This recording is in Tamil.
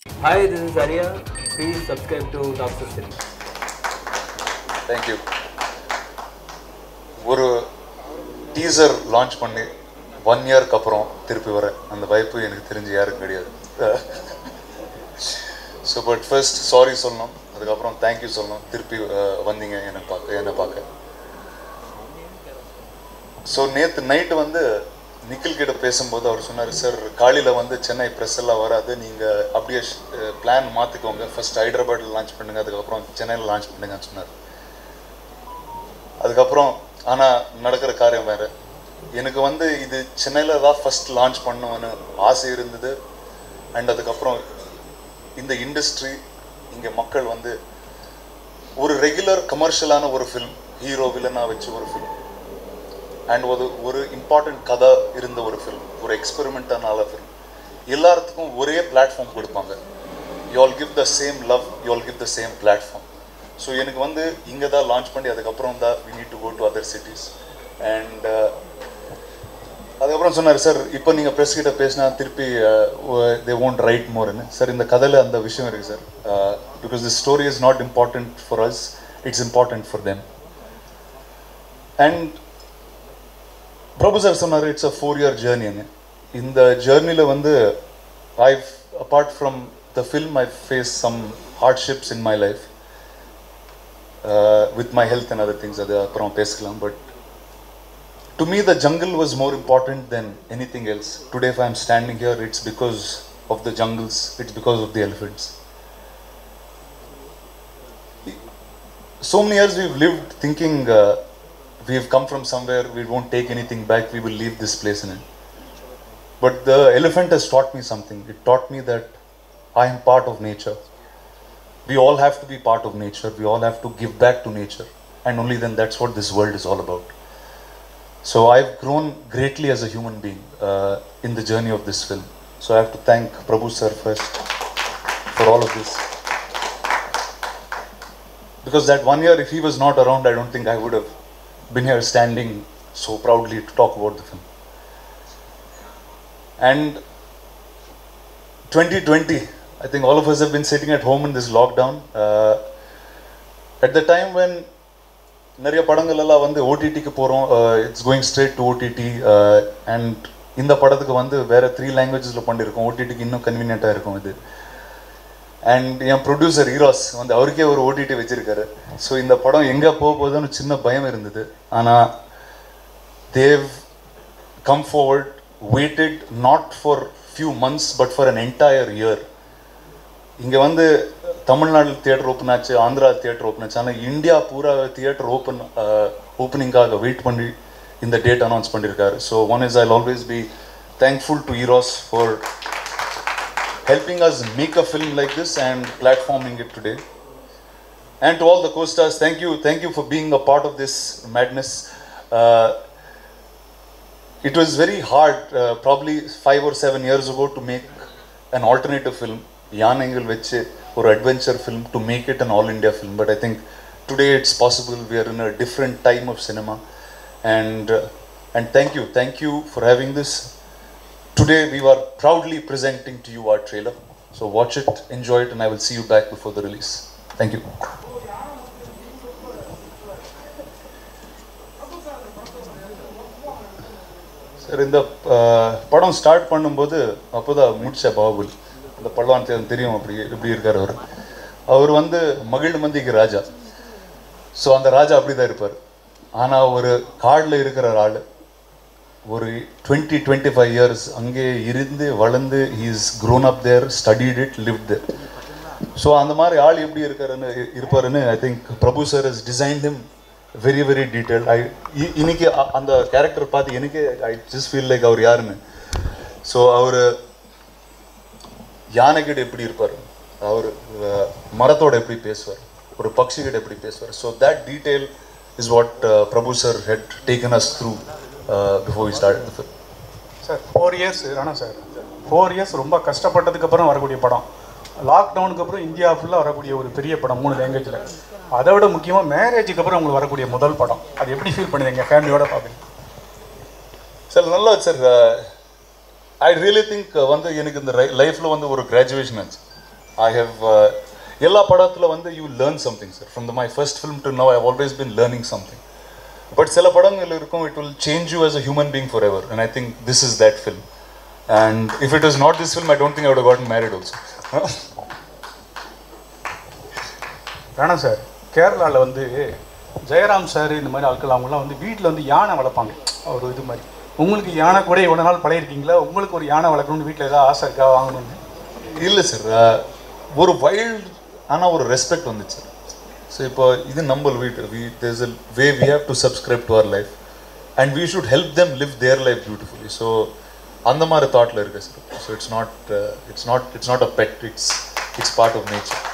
Hi, this is Arya. Please subscribe to Doctor City. Thank you ஒரு டீசர் லான்ச் பண்ணி ஒன் இயர்க்கு அப்புறம் திருப்பி வரேன் அந்த வாய்ப்பு எனக்கு தெரிஞ்சு யாருக்கும் கிடையாது ஸோ பட் ஃபர்ஸ்ட் சாரி சொல்லணும் அதுக்கப்புறம் தேங்க்யூ சொல்லணும் திருப்பி அஹ், வந்தீங்க என்னை பார்க்க என்னை பார்க்க ஸோ நேற்று நைட்டு வந்து நிக்கில் கிட்ட பேசும்போது அவர் சொன்னார் சார் காலையில் வந்து சென்னை ப்ரெஸ் எல்லாம் வராது நீங்கள் அப்படியே பிளான் மாற்றிக்கோங்க ஃபர்ஸ்ட் ஹைதராபாத்தில் லான்ச் பண்ணுங்க அதுக்கப்புறம் சென்னையில் லான்ச் பண்ணுங்கன்னு சொன்னார் அதுக்கப்புறம் ஆனால் நடக்கிற காரியம் வேறு எனக்கு வந்து இது சென்னையில் தான் ஃபர்ஸ்ட் லான்ச் பண்ணுவேன்னு ஆசை இருந்தது அண்ட் அதுக்கப்புறம் இந்த இண்டஸ்ட்ரி இங்கே மக்கள் வந்து ஒரு ரெகுலர் கமர்ஷியலான ஒரு ஃபில்ம் ஹீரோ வில்லனாக வச்சு ஒரு ஃபில்ம் அண்ட் ஒரு ஒரு இம்பார்ட்டண்ட் கதை இருந்த ஒரு ஃபில்ம் ஒரு எக்ஸ்பெரிமெண்ட்டான ஃபில்ம் எல்லாத்துக்கும் ஒரே பிளாட்ஃபார்ம் கொடுப்பாங்க you all give the same love you all give the same platform so எனக்கு வந்து இங்கே தான் லான்ச் பண்ணி அதுக்கப்புறம் தான் we need to go to other cities and அதுக்கப்புறம் சொன்னார் சார் இப்போ நீங்கள் ப்ரெஸ் கிட்ட பேசினா திருப்பி தே ஓன்ட் ரைட் மோர்னு சார் இந்த கதையில் அந்த விஷயம் இருக்குது sir because the story is not important for us it's important for them and Prabhu sir சொன்னார் இட்ஸ் அ ஃபோர் இயர் ஜேர்னின்னு இந்த ஜேர்னியில் வந்து I apart from the film I face some hardships in my life with my health and other things அது அப்புறம் பேசிக்கலாம் but to me the jungle was more important then anything else today if I am standing here it's because of the jungles it's because of the elephants so many years we've lived thinking uh, we've come from somewhere, we won't take anything back, we will leave this place in it. But the elephant has taught me something. It taught me that I am part of nature. We all have to be part of nature, we all have to give back to nature, and only then that's what this world is all about. So I've grown greatly as a human being uh, in the journey of this film. So I have to thank Prabhu sir first for all of this because that one year if he was not around i don't think i would have been here standing so proudly to talk about the film and 2020 i think all of us have been sitting at home in this lockdown uh, at the time when நிறைய படங்கள் எல்லாம் வந்து ஓடிடிக்கு போகிறோம் it's going straight to OTT and இந்த படத்துக்கு வந்து வேற த்ரீ லாங்குவேஜஸில் பண்ணியிருக்கோம் ஓடிடிக்கு இன்னும் கன்வீனியண்ட்டாக இருக்கும் இது அண்ட் என் ப்ரொடியூசர் ஈராஸ் வந்து அவருக்கே ஒரு ஓடிடி வச்சிருக்காரு ஸோ இந்த படம் எங்கே போக போகுதுன்னு சின்ன பயம் இருந்தது ஆனால் they come forward waited not for few months but for an entire year இங்கே வந்து தமிழ்நாடு தியேட்டர் ஓப்பன் ஆச்சு ஆந்திரா தியேட்டர் ஓப்பன் ஆச்சு ஆனால் இந்தியா பூரா தியேட்டர் ஓப்பன் ஓப்பனிங்காக வெயிட் பண்ணி இந்த டேட் அனௌன்ஸ் பண்ணியிருக்காரு so one is I always be thankful to Eros for helping us make a film like this and platforming it today. And to all the co-stars, thank you, thank you for being a part of this madness. Uh, it was very hard, uh, probably five or seven years ago, to make an alternative film, Yan Engel Veche, or adventure film, to make it an all-India film. But I think today it's possible. We are in a different time of cinema, and uh, and thank you, thank you for having this. Today we are proudly presenting to you our trailer. So watch it, enjoy it, and I will see you back before the release. Thank you. Sir இந்த அஹ், படம் ஸ்டார்ட் பண்ணும்போது அப்போதான் முடிச்ச பாபுல் அந்த படம் தெரியும் அப்படி எப்படி இருக்கார் அவர் அவர் வந்து மகிழ் மந்திக்கு ராஜா ஸோ அந்த ராஜா அப்படி தான் இருப்பார் ஆனால் ஒரு காடில் இருக்கிற ஆள் ஒரு டுவெண்ட்டி டுவெண்ட்டி ஃபைவ் இயர்ஸ் அங்கே இருந்து வளர்ந்து he's grown up there studied it live there so அந்த மாதிரி ஆள் எப்படி இருக்காருன்னு இருப்பாருன்னு I think Prabhu sir is design him very very detail I இன்னைக்கு அ- அந்த கேரக்டர் பார்த்து எனக்கே ஐ ஜஸ்ட் ஃபீல் லைக் அவர் யாருன்னு ஸோ அவர் யானைகிட்ட எப்படி இருப்பார் அவர் அஹ், மரத்தோட எப்படி பேசுவார் ஒரு பக்ஷிகிட்ட எப்படி பேசுவார் so that detail is what Prabhu sir had taken us through before we start the film sir four years Rana sir four years ரொம்ப கஷ்டப்பட்டதுக்கு அப்புறம் வரக்கூடிய படம் லாக்டவுனுக்கு அப்புறம் இந்தியா ஃபுல்லாக வரக்கூடிய ஒரு பெரிய படம் மூணு லாங்குவேஜில் அதை விட முக்கியமாக மேரேஜுக்கு அப்புறம் உங்களுக்கு வரக்கூடிய முதல் படம் அது எப்படி ஃபீல் பண்ணுவீங்க ஃபேமிலியோட பார்ப்பீங்க சார் நல்லா சார் ஐ ரியலி திங்க் வந்து எனக்கு இந்த லைஃப்பில் வந்து ஒரு கிராஜுவேஷன் ஆச்சு ஐ ஹவ் எல்லா படத்தில் வந்து you learn something sir from the my first film to now I always been learning something but சில படங்கள் இருக்கும் it will change you as a human being forever and i think this is that film and if it was not this film i don't think i would have gotten married also வேணாம் சார் கேரளாவில் வந்து ஜெயராம் சார் இந்த மாதிரி ஆட்கள் அவங்கலாம் வந்து வீட்டில் வந்து யானை வளர்ப்பாங்க ஒரு இது மாதிரி உங்களுக்கு யானை கூட இவ்வளோ நாள் பழகிருக்கீங்களா உங்களுக்கு ஒரு யானை வளர்க்கணும்னு வீட்டில் ஏதாவது ஆசை இருக்கா வாங்கணும்னு இல்லை சார் ஒரு வைல்ட் ஆனால் ஒரு ரெஸ்பெக்ட் வந்துச்சு சார் ஸோ இப்போ இது நம்ம வீட்டு we there's a way we have to subscribe to our life and we should help them live their life beautifully so அந்த மாதிரி தாட்டில் இருக்கு sir so it's not it's not it's not a bet it's it's part of nature